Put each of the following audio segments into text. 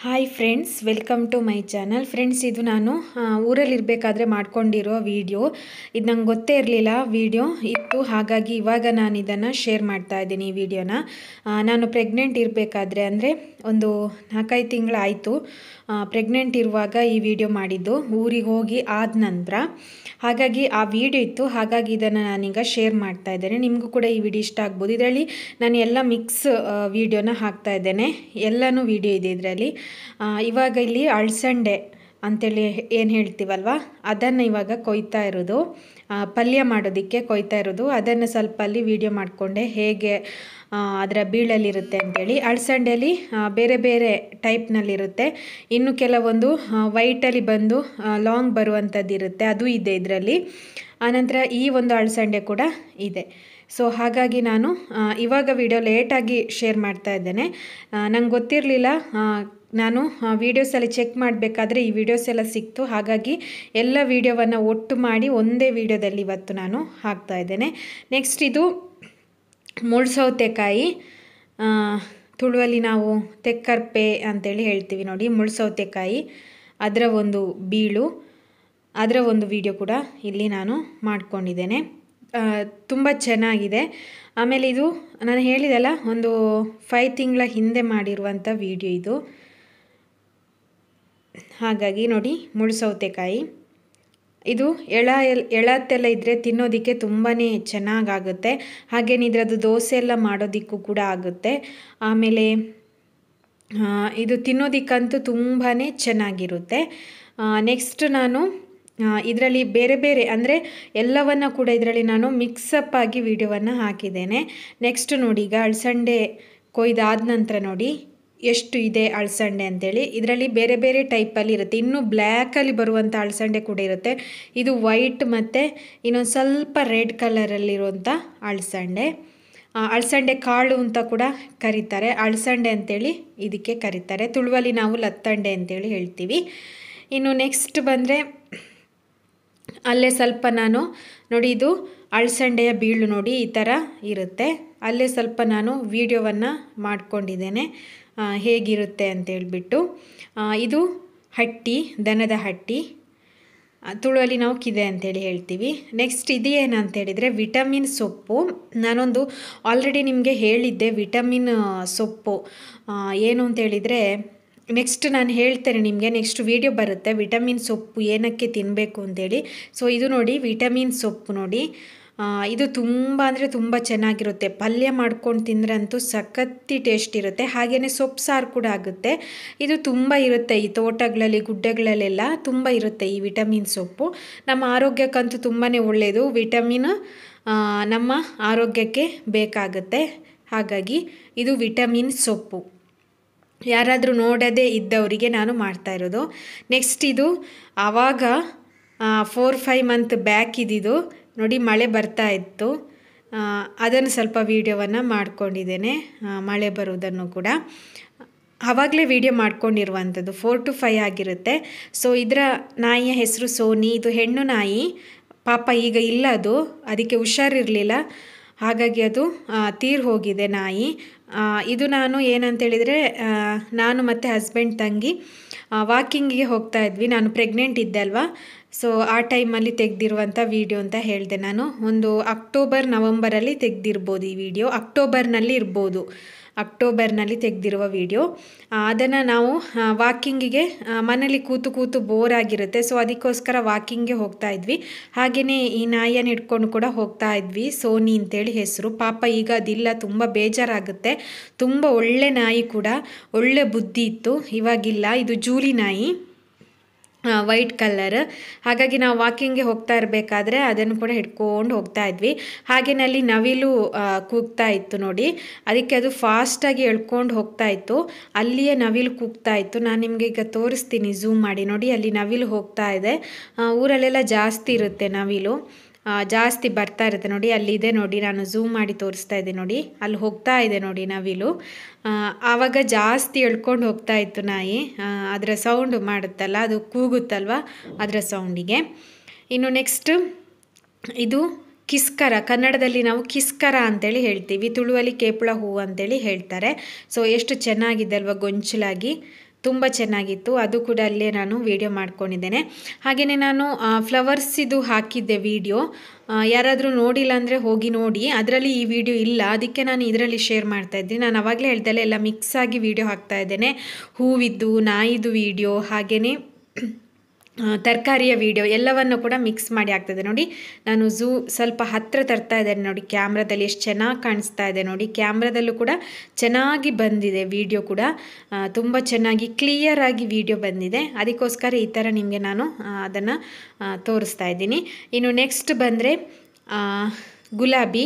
hi friends welcome to my channel friends ಇದು ನಾನು ಊರಲ್ಲಿರಬೇಕಾದ್ರೆ ಮಾಡ್ಕೊಂಡಿರೋ ವಿಡಿಯೋ ಇದು ನಂಗೆ ಗೊತ್ತೇ ಇರಲಿಲ್ಲ ವಿಡಿಯೋ ಇತ್ತು ಹಾಗಾಗಿ ಇವಾಗ ನಾನು ಇದನ್ನು ಶೇರ್ ಮಾಡ್ತಾ ಇದ್ದೀನಿ ಈ ವಿಡಿಯೋನ ಆ, ನಾನು ಪ್ರೆಗ್ನೆಂಟ್ ಇರಬೇಕಾದ್ರೆ ಅಂದರೆ ಒಂದು ನಾಲ್ಕೈದು ತಿಂಗಳಾಯಿತು ಪ್ರೆಗ್ನೆಂಟ್ ಇರುವಾಗ ಈ ವಿಡಿಯೋ ಮಾಡಿದ್ದು ಊರಿಗೆ ಹೋಗಿ ಆದ ನಂತರ ಹಾಗಾಗಿ ಆ ವಿಡಿಯೋ ಇತ್ತು ಹಾಗಾಗಿ ಇದನ್ನು ನಾನೀಗ ಶೇರ್ ಮಾಡ್ತಾ ಇದ್ದೇನೆ ನಿಮಗೂ ಕೂಡ ಈ ವಿಡಿಯೋ ಇಷ್ಟ ಆಗ್ಬೋದು ಇದರಲ್ಲಿ ನಾನು ಎಲ್ಲ ಮಿಕ್ಸ್ ವಿಡಿಯೋನ ಹಾಕ್ತಾ ಇದ್ದೇನೆ ಎಲ್ಲನೂ ವಿಡಿಯೋ ಇದೆ ಇದರಲ್ಲಿ ಇವಾಗ ಇಲ್ಲಿ ಅಳ್ಸಂಡೆ ಅಂತೇಳಿ ಏನು ಹೇಳ್ತೀವಲ್ವ ಅದನ್ನು ಇವಾಗ ಕೊಯ್ತಾ ಇರೋದು ಆ, ಪಲ್ಯ ಮಾಡೋದಕ್ಕೆ ಕೊಯ್ತಾ ಇರೋದು ಅದನ್ನು ಸ್ವಲ್ಪ ಅಲ್ಲಿ ವಿಡಿಯೋ ಮಾಡಿಕೊಂಡೆ ಹೇಗೆ ಆ, ಅದರ ಬೀಳಲ್ಲಿರುತ್ತೆ ಅಂತೇಳಿ ಅಳಸಂಡೆಯಲ್ಲಿ ಆ, ಬೇರೆ ಬೇರೆ ಟೈಪ್ನಲ್ಲಿರುತ್ತೆ ಇನ್ನು ಕೆಲವೊಂದು ವೈಟಲ್ಲಿ ಬಂದು ಲಾಂಗ್ ಬರುವಂಥದ್ದು ಇರುತ್ತೆ ಅದು ಇದೆ ಇದರಲ್ಲಿ ಆನಂತರ ಈ ಒಂದು ಅಳಸಂಡೆ ಕೂಡ ಇದೆ ಸೊ ಹಾಗಾಗಿ ನಾನು ಆ, ಇವಾಗ ವಿಡಿಯೋ ಲೇಟಾಗಿ ಶೇರ್ ಮಾಡ್ತಾ ಇದ್ದೇನೆ ನಂಗೆ ಗೊತ್ತಿರಲಿಲ್ಲ ನಾನು ವೀಡಿಯೋಸಲ್ಲಿ ಚೆಕ್ ಮಾಡಬೇಕಾದ್ರೆ ಈ ವಿಡಿಯೋಸ್ ಎಲ್ಲ ಸಿಕ್ತು ಹಾಗಾಗಿ ಎಲ್ಲ ವಿಡಿಯೋವನ್ನು ಒಟ್ಟು ಮಾಡಿ ಒಂದೇ ವಿಡಿಯೋದಲ್ಲಿ ಇವತ್ತು ನಾನು ಹಾಕ್ತಾ ಇದ್ದೇನೆ ನೆಕ್ಸ್ಟ್ ಇದು ಮುಳ್ಸೌತೆಕಾಯಿ ಆ, ತುಳುವಲ್ಲಿ ನಾವು ತೆಕ್ಕರ್ಪೆ ಅಂತೇಳಿ ಹೇಳ್ತೀವಿ ನೋಡಿ ಮುಳ್ಸೌತೆಕಾಯಿ ಅದರ ಒಂದು ಬೀಳು ಅದರ ಒಂದು ವಿಡಿಯೋ ಕೂಡ ಇಲ್ಲಿ ನಾನು ಮಾಡ್ಕೊಂಡಿದ್ದೇನೆ ತುಂಬ ಚೆನ್ನಾಗಿದೆ ಆಮೇಲೆ ಇದು ನಾನು ಹೇಳಿದೆಲ್ಲ ಒಂದು ಫೈವ್ ತಿಂಗಳ ಹಿಂದೆ ಮಾಡಿರುವಂಥ ವಿಡಿಯೋ ಇದು ಹಾಗಾಗಿ ನೋಡಿ ಮುಳ್ಸೌತೆಕಾಯಿ ಇದು ಎಳ ಎಲ್ ಎಳತ್ತೆಲ್ಲ ಇದ್ದರೆ ತಿನ್ನೋದಕ್ಕೆ ತುಂಬಾ ಚೆನ್ನಾಗಾಗುತ್ತೆ ಹಾಗೇನು ಇದರದ್ದು ದೋಸೆ ಎಲ್ಲ ಮಾಡೋದಕ್ಕೂ ಕೂಡ ಆಗುತ್ತೆ ಆಮೇಲೆ ಆ, ಇದು ತಿನ್ನೋದಕ್ಕಂತೂ ತುಂಬಾ ಚೆನ್ನಾಗಿರುತ್ತೆ ನೆಕ್ಸ್ಟ್ ನಾನು ಇದರಲ್ಲಿ ಬೇರೆ ಬೇರೆ ಅಂದರೆ ಎಲ್ಲವನ್ನು ಕೂಡ ಇದರಲ್ಲಿ ನಾನು ಮಿಕ್ಸಪ್ ಆಗಿ ವಿಡಿಯೋವನ್ನು ಹಾಕಿದ್ದೇನೆ ನೆಕ್ಸ್ಟ್ ನೋಡಿ ಈಗ ಅಳಸಂಡೆ ಕೊಯ್ದಾದ ನಂತರ ನೋಡಿ ಎಷ್ಟು ಇದೆ ಅಳಸಂಡೆ ಅಂತೇಳಿ ಇದರಲ್ಲಿ ಬೇರೆ ಬೇರೆ ಟೈಪಲ್ಲಿ ಇರುತ್ತೆ ಇನ್ನು ಬ್ಲ್ಯಾಕಲ್ಲಿ ಬರುವಂಥ ಅಳಸಂಡೆ ಕೂಡ ಇರುತ್ತೆ ಇದು ವೈಟ್ ಮತ್ತು ಇನ್ನೊಂದು ಸ್ವಲ್ಪ ರೆಡ್ ಕಲರಲ್ಲಿರುವಂಥ ಅಳಸಂಡೆ ಆ, ಅಳಸಂಡೆ ಕಾಳು ಅಂತ ಕೂಡ ಕರೀತಾರೆ ಅಳಸಂಡೆ ಅಂತೇಳಿ ಇದಕ್ಕೆ ಕರೀತಾರೆ ತುಳುವಲ್ಲಿ ನಾವು ಲತ್ತಂಡೆ ಅಂತೇಳಿ ಹೇಳ್ತೀವಿ ಇನ್ನು ನೆಕ್ಸ್ಟ್ ಬಂದರೆ ಅಲ್ಲೇ ಸ್ವಲ್ಪ ನಾನು ನೋಡಿ ಇದು ಅಳಸಂಡೆಯ ಬೀಳು ನೋಡಿ ಈ ಥರ ಇರುತ್ತೆ ಅಲ್ಲೇ ಸ್ವಲ್ಪ ನಾನು ವಿಡಿಯೋವನ್ನು ಮಾಡ್ಕೊಂಡಿದ್ದೇನೆ ಆ, ಹೇಗಿರುತ್ತೆ ಅಂತೇಳ್ಬಿಟ್ಟು ಆ, ಇದು ಹಟ್ಟಿ ದನದ ಹಟ್ಟಿ ಆ, ತುಳುವಲ್ಲಿ ನಾವು ಕಿದೆ ಅಂತೇಳಿ ಹೇಳ್ತೀವಿ ನೆಕ್ಸ್ಟ್ ಇದು ಏನಂತ ಹೇಳಿದರೆ ವಿಟಮಿನ್ ಸೊಪ್ಪು ನಾನೊಂದು ಆಲ್ರೆಡಿ ನಿಮಗೆ ಹೇಳಿದ್ದೆ ವಿಟಮಿನ್ ಆ, ಸೊಪ್ಪು ಆ, ಏನು ಅಂತ ಹೇಳಿದರೆ ನೆಕ್ಸ್ಟ್ ನಾನು ಹೇಳ್ತೇನೆ ನಿಮಗೆ ನೆಕ್ಸ್ಟ್ ವಿಡಿಯೋ ಬರುತ್ತೆ ವಿಟಮಿನ್ ಸೊಪ್ಪು ಏನಕ್ಕೆ ತಿನ್ನಬೇಕು ಅಂತೇಳಿ ಸೊ ಇದು ನೋಡಿ ವಿಟಮಿನ್ ಸೊಪ್ಪು ನೋಡಿ ಆ, ಇದು ತುಂಬ ಅಂದರೆ ತುಂಬ ಚೆನ್ನಾಗಿರುತ್ತೆ ಪಲ್ಯ ಮಾಡ್ಕೊಂಡು ತಿಂದ್ರಂತೂ ಸಖತ್ತಿ ಟೇಸ್ಟ್ ಇರುತ್ತೆ ಹಾಗೆಯೇ ಸೊಪ್ಪು ಸಾರು ಕೂಡ ಆಗುತ್ತೆ ಇದು ತುಂಬ ಇರುತ್ತೆ ಈ ತೋಟಗಳಲ್ಲಿ ಗುಡ್ಡಗಳಲ್ಲೆಲ್ಲ ತುಂಬ ಇರುತ್ತೆ ಈ ವಿಟಮಿನ್ ಸೊಪ್ಪು ನಮ್ಮ ಆರೋಗ್ಯಕ್ಕಂತೂ ತುಂಬಾ ಒಳ್ಳೆಯದು ವಿಟಮಿನ್ ಆ, ನಮ್ಮ ಆರೋಗ್ಯಕ್ಕೆ ಬೇಕಾಗುತ್ತೆ ಹಾಗಾಗಿ ಇದು ವಿಟಮಿನ್ ಸೊಪ್ಪು ಯಾರಾದರೂ ನೋಡದೇ ಇದ್ದವರಿಗೆ ನಾನು ಮಾಡ್ತಾ ಇರೋದು ನೆಕ್ಸ್ಟ್ ಇದು ಆವಾಗ ಫೋರ್ ಫೈವ್ ಮಂತ್ ಬ್ಯಾಕ್ ಇದ್ದಿದ್ದು ನೋಡಿ ಮಳೆ ಬರ್ತಾ ಇತ್ತು ಆ, ಅದನ್ನು ಸ್ವಲ್ಪ ವೀಡಿಯೋವನ್ನು ಮಾಡ್ಕೊಂಡಿದ್ದೇನೆ ಆ, ಮಳೆ ಬರುವುದನ್ನು ಕೂಡ ಆವಾಗಲೇ ವಿಡಿಯೋ ಮಾಡ್ಕೊಂಡಿರುವಂಥದ್ದು ಫೋರ್ ಟು ಫೈವ್ ಆಗಿರುತ್ತೆ ಸೊ ಇದರ ನಾಯಿಯ ಹೆಸರು ಸೋನಿ ಇದು ಹೆಣ್ಣು ನಾಯಿ ಪಾಪ ಈಗ ಇಲ್ಲ ಅದು ಅದಕ್ಕೆ ಹುಷಾರಿರಲಿಲ್ಲ ಹಾಗಾಗಿ ಅದು ಆ, ತೀರ್ ಹೋಗಿದೆ ನಾಯಿ ಆ, ಇದು ನಾನು ಏನಂತೇಳಿದರೆ ನಾನು ಮತ್ತು ಹಸ್ಬೆಂಡ್ ತಂಗಿ ವಾಕಿಂಗಿಗೆ ಹೋಗ್ತಾ ಇದ್ವಿ ನಾನು ಪ್ರೆಗ್ನೆಂಟ್ ಇದ್ದೆ ಅಲ್ವಾ ಸೊ ಆ ಟೈಮಲ್ಲಿ ತೆಗೆದಿರುವಂಥ ವಿಡಿಯೋ ಅಂತ ಹೇಳಿದೆ ನಾನು ಒಂದು ಅಕ್ಟೋಬರ್ ನವಂಬರಲ್ಲಿ ತೆಗೆದಿರ್ಬೋದು ಈ ವಿಡಿಯೋ ಅಕ್ಟೋಬರ್ನಲ್ಲಿ ಇರ್ಬೋದು ಅಕ್ಟೋಬರ್ನಲ್ಲಿ ತೆಗೆದಿರುವ ವಿಡಿಯೋ ಅದನ್ನು ನಾವು ವಾಕಿಂಗಿಗೆ ಮನೇಲಿ ಕೂತು ಕೂತು ಬೋರ್ ಆಗಿರುತ್ತೆ ಸೊ ಅದಕ್ಕೋಸ್ಕರ ವಾಕಿಂಗ್ಗೆ ಹೋಗ್ತಾ ಇದ್ವಿ ಹಾಗೆಯೇ ಈ ನಾಯಿಯನ್ನು ಹಿಡ್ಕೊಂಡು ಕೂಡ ಹೋಗ್ತಾ ಇದ್ವಿ ಸೋನಿ ಅಂತೇಳಿ ಹೆಸರು ಪಾಪ ಈಗ ಅದಿಲ್ಲ ತುಂಬ ಬೇಜಾರಾಗುತ್ತೆ ತುಂಬ ಒಳ್ಳೆ ನಾಯಿ ಕೂಡ ಒಳ್ಳೆ ಬುದ್ಧಿ ಇತ್ತು ಇವಾಗಿಲ್ಲ ಇದು ಜೂಲಿ ನಾಯಿ ವೈಟ್ ಕಲರ್ ಹಾಗಾಗಿ ನಾವು ವಾಕಿಂಗ್ಗೆ ಹೋಗ್ತಾ ಇರಬೇಕಾದ್ರೆ ಅದನ್ನು ಕೂಡ ಹಿಡ್ಕೊಂಡು ಹೋಗ್ತಾ ಇದ್ವಿ ಹಾಗೆಯೇ ಅಲ್ಲಿ ನವಿಲು ಆ, ಕೂಗ್ತಾ ಇತ್ತು ನೋಡಿ ಅದಕ್ಕೆ ಅದು ಫಾಸ್ಟಾಗಿ ಎಳ್ಕೊಂಡು ಹೋಗ್ತಾ ಇತ್ತು ಅಲ್ಲಿಯೇ ನವಿಲು ಕೂಗ್ತಾ ಇತ್ತು ನಾನು ನಿಮಗೆ ಈಗ ತೋರಿಸ್ತೀನಿ ಝೂಮ್ ಮಾಡಿ ನೋಡಿ ಅಲ್ಲಿ ನವಿಲು ಹೋಗ್ತಾ ಇದೆ ಆ, ಊರಲ್ಲೆಲ್ಲ ಜಾಸ್ತಿ ಇರುತ್ತೆ ನವಿಲು ಆ, ಜಾಸ್ತಿ ಬರ್ತಾ ಇರುತ್ತೆ ನೋಡಿ ಅಲ್ಲಿದೆ ನೋಡಿ ನಾನು ಝೂಮ್ ಮಾಡಿ ತೋರಿಸ್ತಾ ಇದ್ದೆ ನೋಡಿ ಅಲ್ಲಿ ಹೋಗ್ತಾ ಇದೆ ನೋಡಿ ನವಿಲು ಆ, ಆವಾಗ ಜಾಸ್ತಿ ಎಳ್ಕೊಂಡು ಹೋಗ್ತಾ ಇತ್ತು ನಾಯಿ ಆ, ಅದರ ಸೌಂಡ್ ಮಾಡುತ್ತಲ್ಲ ಅದು ಕೂಗುತ್ತಲ್ವ ಅದರ ಸೌಂಡಿಗೆ ಇನ್ನು ನೆಕ್ಸ್ಟ್ ಇದು ಕಿಸ್ಕರ ಕನ್ನಡದಲ್ಲಿ ನಾವು ಕಿಸ್ಕರ ಅಂತೇಳಿ ಹೇಳ್ತೀವಿ ತುಳುವಲ್ಲಿ ಕೇಪುಳ ಹೂವು ಅಂತೇಳಿ ಹೇಳ್ತಾರೆ ಸೊ ಎಷ್ಟು ಚೆನ್ನಾಗಿದೆ ಅಲ್ವಾ ಗೊಂಚಲಾಗಿ ತುಂಬ ಚೆನ್ನಾಗಿತ್ತು ಅದು ಕೂಡ ಅಲ್ಲೇ ನಾನು ವಿಡಿಯೋ ಮಾಡ್ಕೊಂಡಿದ್ದೇನೆ ಹಾಗೆಯೇ ನಾನು ಫ್ಲವರ್ಸಿದು ಹಾಕಿದ್ದೆ ವಿಡಿಯೋ ಯಾರಾದರೂ ನೋಡಿಲ್ಲ ಅಂದರೆ ಹೋಗಿ ನೋಡಿ ಅದರಲ್ಲಿ ಈ ವಿಡಿಯೋ ಇಲ್ಲ ಅದಕ್ಕೆ ನಾನು ಇದರಲ್ಲಿ ಶೇರ್ ಮಾಡ್ತಾ ಇದ್ದೀನಿ ನಾನು ಅವಾಗಲೇ ಹೇಳ್ದಲ್ಲ ಎಲ್ಲ ಮಿಕ್ಸ್ ಆಗಿ ವಿಡಿಯೋ ಹಾಕ್ತಾ ಇದ್ದೇನೆ ಹೂವಿದ್ದು ನಾಯಿದು ವಿಡಿಯೋ ಹಾಗೆಯೇ ತರಕಾರಿಯ ವಿಡಿಯೋ ಎಲ್ಲವನ್ನು ಕೂಡ ಮಿಕ್ಸ್ ಮಾಡಿ ಆಗ್ತದೆ ನೋಡಿ ನಾನು ಝೂ ಸ್ವಲ್ಪ ಹತ್ತಿರ ತರ್ತಾ ಇದ್ದೇನೆ ನೋಡಿ ಕ್ಯಾಮ್ರಾದಲ್ಲಿ ಎಷ್ಟು ಚೆನ್ನಾಗಿ ಕಾಣಿಸ್ತಾ ಇದೆ ನೋಡಿ ಕ್ಯಾಮ್ರಾದಲ್ಲೂ ಕೂಡ ಚೆನ್ನಾಗಿ ಬಂದಿದೆ ವಿಡಿಯೋ ಕೂಡ ತುಂಬ ಚೆನ್ನಾಗಿ ಕ್ಲಿಯರ್ ಆಗಿ ವಿಡಿಯೋ ಬಂದಿದೆ ಅದಕ್ಕೋಸ್ಕರ ಈ ಥರ ನಿಮಗೆ ನಾನು ಅದನ್ನು ತೋರಿಸ್ತಾ ಇದ್ದೀನಿ ಇನ್ನು ನೆಕ್ಸ್ಟ್ ಬಂದರೆ ಗುಲಾಬಿ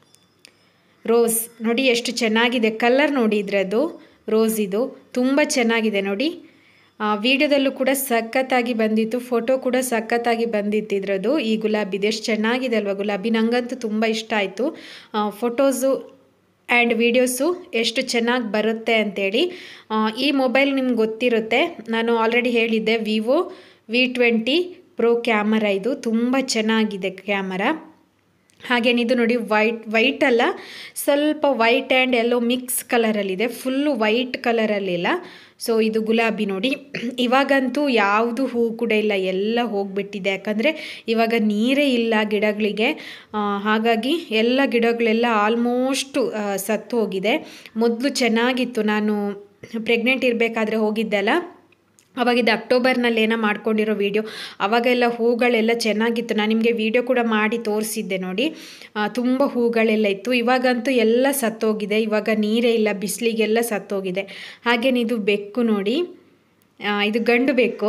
ರೋಸ್ ನೋಡಿ ಎಷ್ಟು ಚೆನ್ನಾಗಿದೆ ಕಲರ್ ನೋಡಿ ಇದ್ರದ್ದು ರೋಸ್ ಇದು ತುಂಬ ಚೆನ್ನಾಗಿದೆ ನೋಡಿ ವಿಡಿಯೋದಲ್ಲೂ ಕೂಡ ಸಖತ್ತಾಗಿ ಬಂದಿತ್ತು ಫೋಟೋ ಕೂಡ ಸಖತ್ತಾಗಿ ಬಂದಿತ್ತು ಇದ್ರದ್ದು ಈ ಗುಲಾಬಿದು ಎಷ್ಟು ಚೆನ್ನಾಗಿದೆ ಅಲ್ವಾ ಗುಲಾಬಿ ನನಗಂತೂ ತುಂಬ ಇಷ್ಟ ಆಯಿತು ಫೋಟೋಸು ಆ್ಯಂಡ್ ವೀಡಿಯೋಸು ಎಷ್ಟು ಚೆನ್ನಾಗಿ ಬರುತ್ತೆ ಅಂಥೇಳಿ ಈ ಮೊಬೈಲ್ ನಿಮ್ಗೆ ಗೊತ್ತಿರುತ್ತೆ ನಾನು ಆಲ್ರೆಡಿ ಹೇಳಿದ್ದೆ Vivo V twenty pro camera ಇದು ತುಂಬ ಚೆನ್ನಾಗಿದೆ ಕ್ಯಾಮರಾ ಹಾಗೇನಿದು ನೋಡಿ ವೈಟ್ ವೈಟ್ ಅಲ್ಲ ಸ್ವಲ್ಪ ವೈಟ್ ಆ್ಯಂಡ್ ಎಲ್ಲೋ ಮಿಕ್ಸ್ ಕಲರಲ್ಲಿದೆ ಫುಲ್ಲು ವೈಟ್ ಕಲರಲ್ಲಿಲ್ಲ ಸೊ ಇದು ಗುಲಾಬಿ ನೋಡಿ ಇವಾಗಂತೂ ಯಾವುದು ಹೂ ಕೂಡ ಇಲ್ಲ ಎಲ್ಲ ಹೋಗಿಬಿಟ್ಟಿದೆ ಯಾಕಂದರೆ ಇವಾಗ ನೀರೇ ಇಲ್ಲ ಗಿಡಗಳಿಗೆ ಹಾಗಾಗಿ ಎಲ್ಲ ಗಿಡಗಳೆಲ್ಲ ಆಲ್ಮೋಸ್ಟು ಸತ್ತು ಹೋಗಿದೆ ಮೊದಲು ಚೆನ್ನಾಗಿತ್ತು ನಾನು ಪ್ರೆಗ್ನೆಂಟ್ ಇರಬೇಕಾದ್ರೆ ಹೋಗಿದ್ದೆಲ್ಲ ಅವಾಗಿದ್ದು ಅಕ್ಟೋಬರ್ನಲ್ಲಿ ಏನೋ ಮಾಡ್ಕೊಂಡಿರೋ ವೀಡಿಯೋ ಅವಾಗೆಲ್ಲ ಹೂಗಳೆಲ್ಲ ಚೆನ್ನಾಗಿತ್ತು ನಾನು ನಿಮಗೆ ವೀಡಿಯೋ ಕೂಡ ಮಾಡಿ ತೋರಿಸಿದ್ದೆ ನೋಡಿ ತುಂಬ ಹೂಗಳೆಲ್ಲ ಇತ್ತು ಇವಾಗಂತೂ ಎಲ್ಲ ಸತ್ತೋಗಿದೆ ಇವಾಗ ನೀರೇ ಇಲ್ಲ ಬಿಸಿಲಿಗೆಲ್ಲ ಸತ್ತೋಗಿದೆ ಹಾಗೇನು ಇದು ಬೆಕ್ಕು ನೋಡಿ ಇದು ಗಂಡು ಬೆಕ್ಕು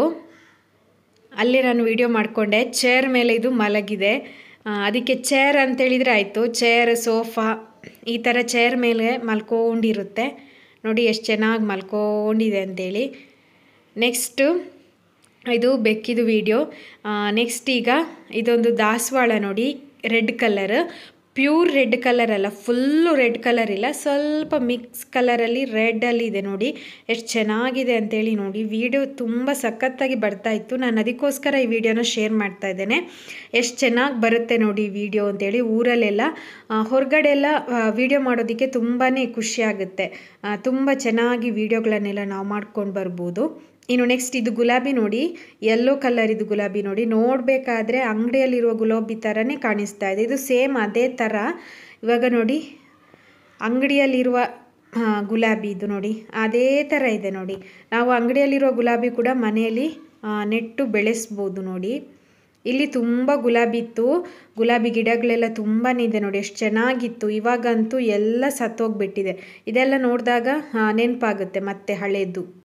ಅಲ್ಲೇ ನಾನು ವೀಡಿಯೋ ಮಾಡಿಕೊಂಡೆ ಚೇರ್ ಮೇಲೆ ಇದು ಮಲಗಿದೆ ಅದಕ್ಕೆ ಚೇರ್ ಅಂತೇಳಿದರೆ ಆಯಿತು ಚೇರ್ ಸೋಫಾ ಈ ಥರ ಚೇರ್ ಮೇಲೆ ಮಲ್ಕೊಂಡಿರುತ್ತೆ ನೋಡಿ ಎಷ್ಟು ಚೆನ್ನಾಗಿ ಮಲ್ಕೊಂಡಿದೆ ಅಂತೇಳಿ ನೆಕ್ಸ್ಟು ಇದು ಬೆಕ್ಕಿದು ವಿಡಿಯೋ ನೆಕ್ಸ್ಟ್ ಈಗ ಇದೊಂದು ದಾಸವಾಳ ನೋಡಿ red colour pure red colour ಅಲ್ಲ ಫುಲ್ಲು ರೆಡ್ ಕಲರ್ ಇಲ್ಲ ಸ್ವಲ್ಪ ಮಿಕ್ಸ್ ಕಲರಲ್ಲಿ ರೆಡ್ಡಲ್ಲಿ ಇದೆ ನೋಡಿ ಎಷ್ಟು ಚೆನ್ನಾಗಿದೆ ಅಂತೇಳಿ ನೋಡಿ ವಿಡಿಯೋ ತುಂಬ ಸಖತ್ತಾಗಿ ಬರ್ತಾ ಇತ್ತು ನಾನು ಅದಕ್ಕೋಸ್ಕರ ಈ ವಿಡಿಯೋನ ಶೇರ್ ಮಾಡ್ತಾ ಇದ್ದೇನೆ ಎಷ್ಟು ಚೆನ್ನಾಗಿ ಬರುತ್ತೆ ನೋಡಿ ವಿಡಿಯೋ ಅಂತೇಳಿ ಊರಲ್ಲೆಲ್ಲ ಹೊರಗಡೆ ಎಲ್ಲ ವಿಡಿಯೋ ಮಾಡೋದಕ್ಕೆ ತುಂಬಾ ಖುಷಿ ಆಗುತ್ತೆ ತುಂಬ ಚೆನ್ನಾಗಿ ವಿಡಿಯೋಗಳನ್ನೆಲ್ಲ ನಾವು ಮಾಡ್ಕೊಂಡು ಬರ್ಬೋದು ಇನ್ನು ನೆಕ್ಸ್ಟ್ ಇದು ಗುಲಾಬಿ ನೋಡಿ ಯೆಲ್ಲೋ ಕಲರ್ ಇದು ಗುಲಾಬಿ ನೋಡಿ ನೋಡಬೇಕಾದ್ರೆ ಅಂಗಡಿಯಲ್ಲಿರುವ ಗುಲಾಬಿ ಥರನೇ ಕಾಣಿಸ್ತಾ ಇದೆ ಇದು ಸೇಮ್ ಅದೇ ಥರ ಇವಾಗ ನೋಡಿ ಅಂಗಡಿಯಲ್ಲಿರುವ ಗುಲಾಬಿ ಇದು ನೋಡಿ ಅದೇ ಥರ ಇದೆ ನೋಡಿ ನಾವು ಅಂಗಡಿಯಲ್ಲಿರುವ ಗುಲಾಬಿ ಕೂಡ ಮನೆಯಲ್ಲಿ ನೆಟ್ಟು ಬೆಳೆಸ್ಬೋದು ನೋಡಿ ಇಲ್ಲಿ ತುಂಬ ಗುಲಾಬಿ ಇತ್ತು ಗುಲಾಬಿ ಗಿಡಗಳೆಲ್ಲ ತುಂಬಾ ಇದೆ ನೋಡಿ ಎಷ್ಟು ಚೆನ್ನಾಗಿತ್ತು ಇವಾಗಂತೂ ಎಲ್ಲ ಸತ್ತೋಗ್ಬಿಟ್ಟಿದೆ ಇದೆಲ್ಲ ನೋಡಿದಾಗ ನೆನಪಾಗುತ್ತೆ ಮತ್ತೆ ಹಳೇದು